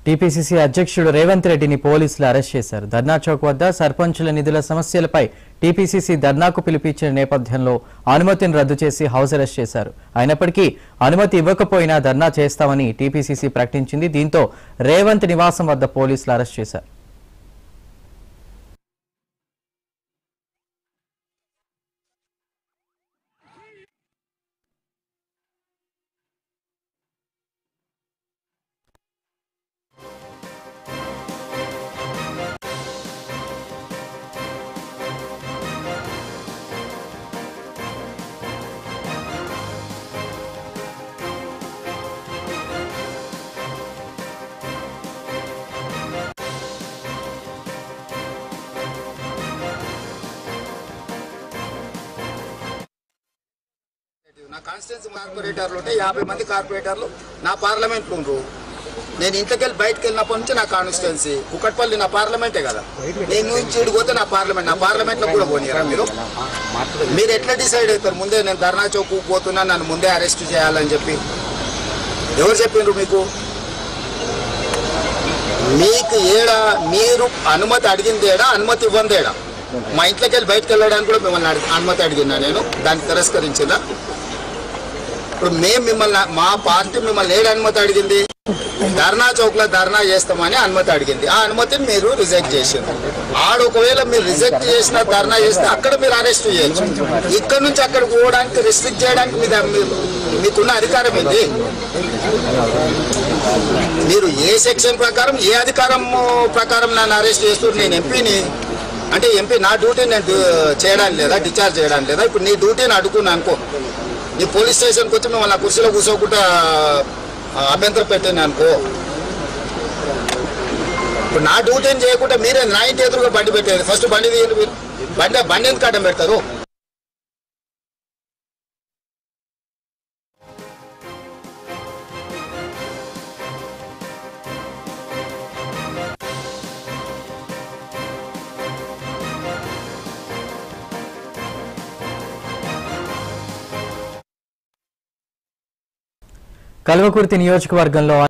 TPCC అధ్యక్షుడు రేవంత్ రెడ్డిని పోలీసులు అరెస్ట్ చేశారు ధర్నా చౌక్ వద్ద సర్పంచుల నిధుల సమస్యలపై టీపీసీసీ ధర్నాకు పిలిపించిన నేపథ్యంలో అనుమతిని రద్దు చేసి హౌస్ అరెస్ట్ చేశారు అయినప్పటికీ అనుమతి ఇవ్వకపోయినా ధర్నా చేస్తామని టీపీసీసీ ప్రకటించింది దీంతో రేవంత్ నివాసం వద్ద పోలీసులు అరెస్ట్ చేశారు నా కాన్స్టిట్యున్సీ కార్పొరేటర్లు ఉంటే యాభై మంది కార్పొరేటర్లు నా పార్లమెంట్ ఉండ్రు నేను ఇంట్లోకి వెళ్ళి బయటకు వెళ్ళినప్పటి నుంచి నా కాన్స్టిట్యున్సీ కుక్కట్పల్లి నా పార్లమెంటే కదా నేను నుంచి ఈడికి పోతే నా పార్లమెంట్ నా పార్లమెంట్ లో కూడా పోనీరా మీరు మీరు ఎట్లా డిసైడ్ అవుతారు ముందే నేను ధర్నా చౌక్ పోతున్నా నన్ను ముందే అరెస్ట్ చేయాలని చెప్పి ఎవరు చెప్పిండ్రు మీకు మీకు ఏడా మీరు అనుమతి అడిగింది ఏడా అనుమతి ఇవ్వంది ఏడా మా ఇంట్లోకి వెళ్ళి బయటకు వెళ్ళడానికి కూడా మిమ్మల్ని అడిగి అనుమతి అడిగినా నేను దాన్ని తిరస్కరించిందా ఇప్పుడు మేము మిమ్మల్ని మా పార్టీ మిమ్మల్ని ఏడు అనుమతి అడిగింది ధర్నా చౌక్ లో ధర్నా చేస్తామని అనుమతి అడిగింది ఆ అనుమతిని మీరు రిజెక్ట్ చేసారు ఆడ ఒకవేళ మీరు రిజెక్ట్ చేసిన ధర్నా చేస్తే అక్కడ మీరు అరెస్ట్ చేయొచ్చు ఇక్కడ నుంచి అక్కడికి పోవడానికి రిస్ట్రిక్ట్ చేయడానికి మీ ద- మీ- మీకున్న అధికారం ఏంటి మీరు ఏ సెక్షన్ ప్రకారం ఏ అధికారం ప్రకారం నన్ను అరెస్ట్ చేస్తున్నారు నేను ఎంపీని అంటే ఎంపీ నా డ్యూటీ నేను డు- చేయడానికి లేదా డిశ్చార్జ్ చేయడానికి లేదా ఇప్పుడు నీ డ్యూటీని అడుగున్నా అనుకో నీ పోలీస్ స్టేషన్కి వచ్చి మిమ్మల్ని ఆ కుర్చీలో కూర్చోకుండా ఆ, అభ్యంతరం పెట్టాను అనుకో ఇప్పుడు నా డ్యూటీని చేయకుండా మీరే నా ఇంటి ఎదురుగా బండి పెట్టేది ఫస్ట్ బండి తీయండి మీరు బండి బండి ఎందుకు అడ్డం పెడతారు కల్వకుర్తి నియోజకవర్గంలో